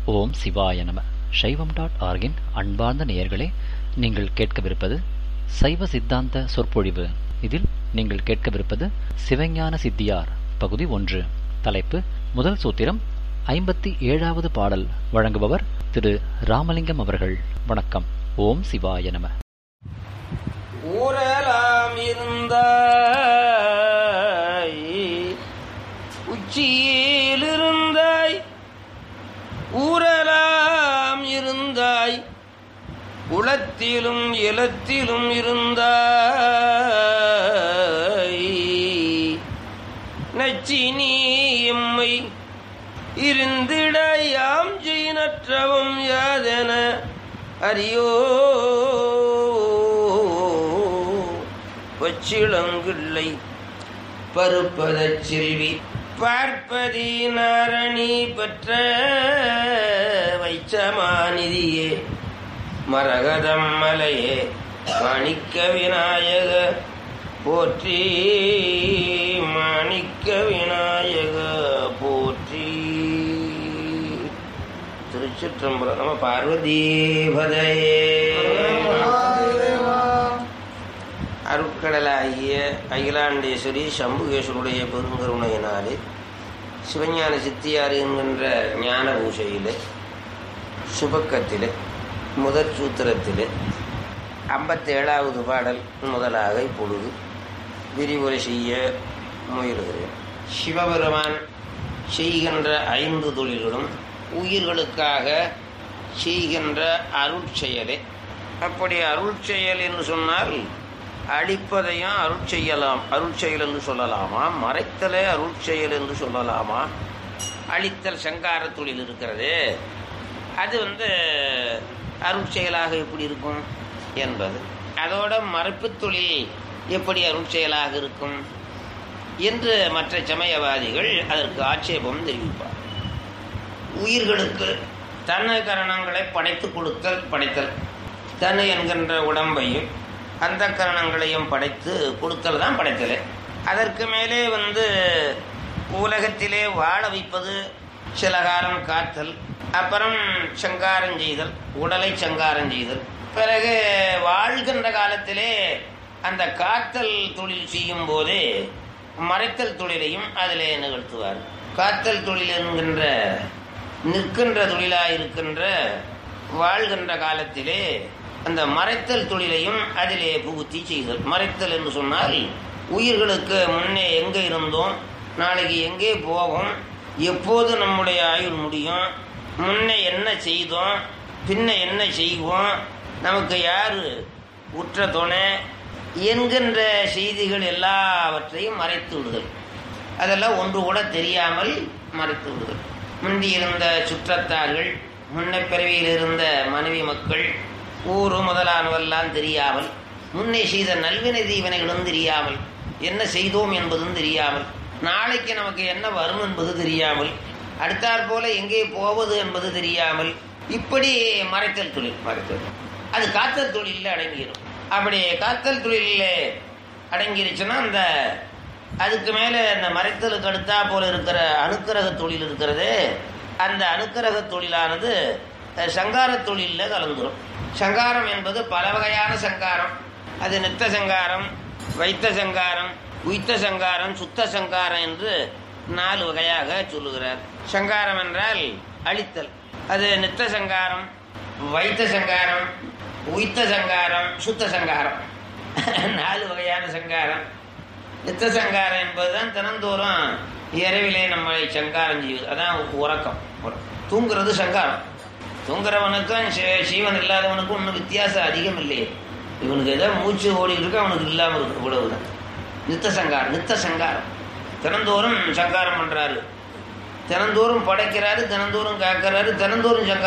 ஓம் சிவாய நம சைவம் டாட் ஆர்கின் அன்பார்ந்த நேயர்களே நீங்கள் கேட்கவிருப்பது சைவ சித்தாந்த சொற்பொழிவு இதில் நீங்கள் கேட்கவிருப்பது சிவஞான சித்தியார் பகுதி ஒன்று தலைப்பு முதல் சூத்திரம் ஐம்பத்தி ஏழாவது பாடல் வழங்குபவர் திரு ராமலிங்கம் அவர்கள் வணக்கம் ஓம் சிவாய நம ஊரலாம் இருந்தாய் உச்சியில் இருந்தாய் ஊரலாம் இருந்தாய் உளத்திலும் இலத்திலும் இருந்தாய் நச்சினி எம்மை இருந்திட யாம் செய்நற்றவும் யாதென அறியோ பச்சிளங்கிள்ளை பருப்பதச் செல்வி பார்ப்பதி நாரணி பெற்ற வைச்சமாநிதியே மரகதம் மலையே மாணிக்க விநாயக போற்றி மாணிக்க விநாயக போற்றி திருச்சிற்றம்பலம் நம பார்வதீபதையே அருட்கடலாகிய அகிலாண்டேஸ்வரி சம்புகேஸ்வருடைய பெருங்கருணையினாலே சிவஞான சித்தியார் என்கின்ற ஞான பூசையிலே சுபக்கத்திலே முதற் சூத்திரத்திலே ஐம்பத்தேழாவது பாடல் முதலாக இப்பொழுது விரிவுரை செய்ய முயலுகிறேன் சிவபெருமான் செய்கின்ற ஐந்து தொழில்களும் உயிர்களுக்காக செய்கின்ற அருட்செயலே அப்படி அருட்செயல் என்று சொன்னால் அழிப்பதையும் அருள் செய்யலாம் அருள் செயல் என்று சொல்லலாமா மறைத்தலே அருள் செயல் என்று சொல்லலாமா அழித்தல் சங்கார தொழில் இருக்கிறது அது வந்து அருள் செயலாக எப்படி இருக்கும் என்பது அதோட மறைப்பு தொழில் எப்படி அருள் செயலாக இருக்கும் என்று மற்ற சமயவாதிகள் அதற்கு ஆட்சேபம் தெரிவிப்பார் உயிர்களுக்கு தன்னை கரணங்களை படைத்து கொடுத்தல் படைத்தல் தன்னை என்கின்ற உடம்பையும் அந்த கரணங்களையும் படைத்து கொடுத்தல் தான் படைத்தல் அதற்கு மேலே வந்து உலகத்திலே வாழ வைப்பது சில காலம் காத்தல் அப்புறம் சங்காரம் செய்தல் உடலை சங்காரம் செய்தல் பிறகு வாழ்கின்ற காலத்திலே அந்த காத்தல் தொழில் செய்யும் போதே மறைத்தல் தொழிலையும் அதிலே நிகழ்த்துவார் காத்தல் தொழில் என்கின்ற நிற்கின்ற தொழிலாக இருக்கின்ற வாழ்கின்ற காலத்திலே அந்த மறைத்தல் தொழிலையும் அதிலே புகுத்தி செய்தல் மறைத்தல் என்று சொன்னால் உயிர்களுக்கு முன்னே எங்கே இருந்தோம் நாளைக்கு எங்கே போவோம் எப்போது நம்முடைய ஆயுள் முடியும் முன்னே என்ன செய்தோம் பின்ன என்ன செய்வோம் நமக்கு யார் உற்ற துணை என்கின்ற செய்திகள் எல்லாவற்றையும் மறைத்து விடுதல் அதெல்லாம் ஒன்று கூட தெரியாமல் மறைத்து விடுதல் முந்தி இருந்த சுற்றத்தார்கள் முன்ன பிறவியில் இருந்த மனைவி மக்கள் ஊரு முதலானவெல்லாம் தெரியாமல் முன்னே செய்த நல்வினை தீவினைகளும் தெரியாமல் என்ன செய்தோம் என்பதும் தெரியாமல் நாளைக்கு நமக்கு என்ன வரும் என்பது தெரியாமல் அடுத்தாற் போல எங்கே போவது என்பது தெரியாமல் இப்படி மறைத்தல் தொழில் மறைத்தல் அது காத்தல் தொழிலில் அடங்கிடும் அப்படி காத்தல் தொழிலில் அடங்கிருச்சுன்னா அந்த அதுக்கு மேலே அந்த மறைத்தலுக்கு அடுத்தா போல இருக்கிற அணுக்கரக தொழில் இருக்கிறது அந்த அணுக்கரக தொழிலானது சங்கார தொழிலில் கலந்துரும் சங்காரம் என்பது பல வகையான சங்காரம் அது நித்த சங்காரம் வைத்த சங்காரம் உய்த்த சங்காரம் சுத்த சங்காரம் என்று நாலு வகையாக சொல்லுகிறார் சங்காரம் என்றால் அழித்தல் அது நித்த சங்காரம் வைத்த சங்காரம் உய்த்த சங்காரம் சுத்த சங்காரம் நாலு வகையான சங்காரம் நித்த சங்காரம் என்பதுதான் தினந்தோறும் இரவிலே நம்மளை சங்காரம் செய்வது அதான் உறக்கம் தூங்குறது சங்காரம் தூங்குறவனுக்கும் சீவன் இல்லாதவனுக்கும் ஒன்றும் வித்தியாசம் அதிகம் இல்லையே இவனுக்கு ஏதோ மூச்சு ஓடிட்டு இருக்கு அவனுக்கு இல்லாமல் இருக்கு இவ்வளவுதான் நித்த சங்காரம் நித்த சங்காரம் தினந்தோறும் சங்காரம் பண்றாரு தினந்தோறும் படைக்கிறாரு தினந்தோறும் காக்கிறாரு தினந்தோறும் சங்காரம்